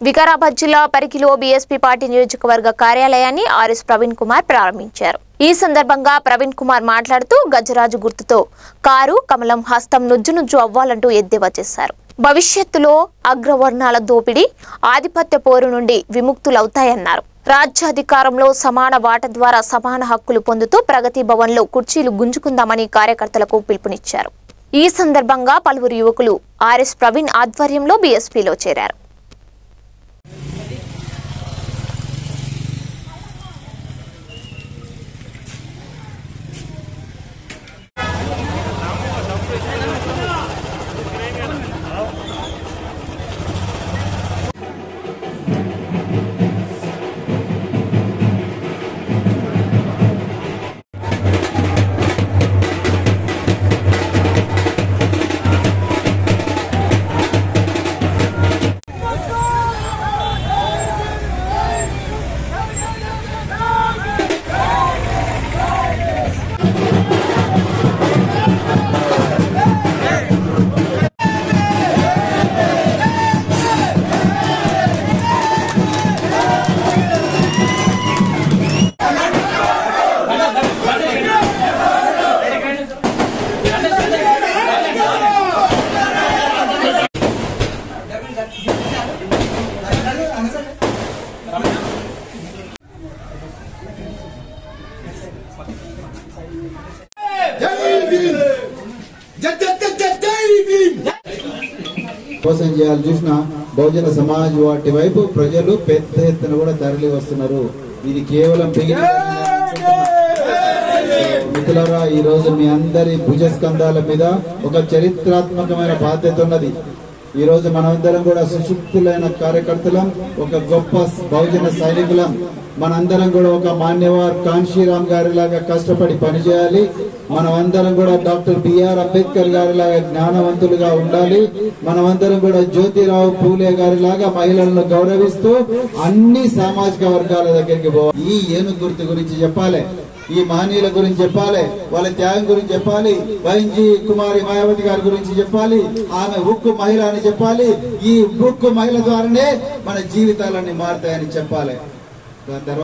వికారాబాద్ జిల్లా పరికిలో BSP party నియోజకవర్గ కార్యాలయాన్ని ఆర్ఎస్ ప్రవీణ్ కుమార్ ప్రారంభించారు ఈ సందర్భంగా ప్రవీణ్ కుమార్ మాట్లాడుతూ గజరాజు గుర్తుతో కారు కమలం హస్తం నుజ్జు నుజ్జు అవ్వాలంటూ ఎద్దేవా చేశారు భవిష్యత్తులో అగ్రవర్ణాల దోపిడీ ఆధిపత్య పోరు నుండి విముక్తులవుతాయన్నారు రాజ్యాధికారంలో సమాన వాట ద్వారా సమాన హక్కులు పొందుతూ ప్రగతి భవన్లో కుర్చీలు గుంజుకుందామని కార్యకర్తలకు పిలుపునిచ్చారు ఈ సందర్భంగా పలువురు యువకులు ఆర్ఎస్ ప్రవీణ్ ఆధ్వర్యంలో బీఎస్పీలో చేరారు జై భీమ్ జై జై జై జై జై భీమ్ కోసం చేయాలి చూసిన బహుజన సమాజ్ వాటి వైపు ప్రజలు పెద్ద ఎత్తున కూడా తరలి వస్తున్నారు ఇది కేవలం మిగిలిన మిత్రులారా ఈ రోజు మీ అందరి భుజస్కంధాల మీద ఒక చరిత్రాత్మకమైన బాధ్యత ఉన్నది ఈ రోజు మనమందరం కూడా సుశుక్తులైన కార్యకర్తలం ఒక గొప్ప బహుజన సైనికులం మనందరం కూడా ఒక మాన్యవార్ కాన్షీరామ్ గారి లాగా కష్టపడి పనిచేయాలి మనమందరం కూడా డాక్టర్ బిఆర్ అంబేద్కర్ గారి లాగా జ్ఞానవంతులుగా ఉండాలి మనమందరం కూడా జ్యోతిరావు పూలే గారి లాగా మహిళలను గౌరవిస్తూ అన్ని సామాజిక వర్గాల దగ్గరికి పోవాలి ఈ ఏనుగు గుర్తు గురించి చెప్పాలి ఈ మహనీయుల గురించి చెప్పాలి వాళ్ళ త్యాగం గురించి చెప్పాలి వైఎన్జి కుమారి మాయావతి గారి గురించి చెప్పాలి ఆమె ఉక్కు మహిళ అని చెప్పాలి ఈ ఉక్కు మహిళ ద్వారానే మన జీవితాలన్నీ మారుతాయని చెప్పాలి దాని తర్వాత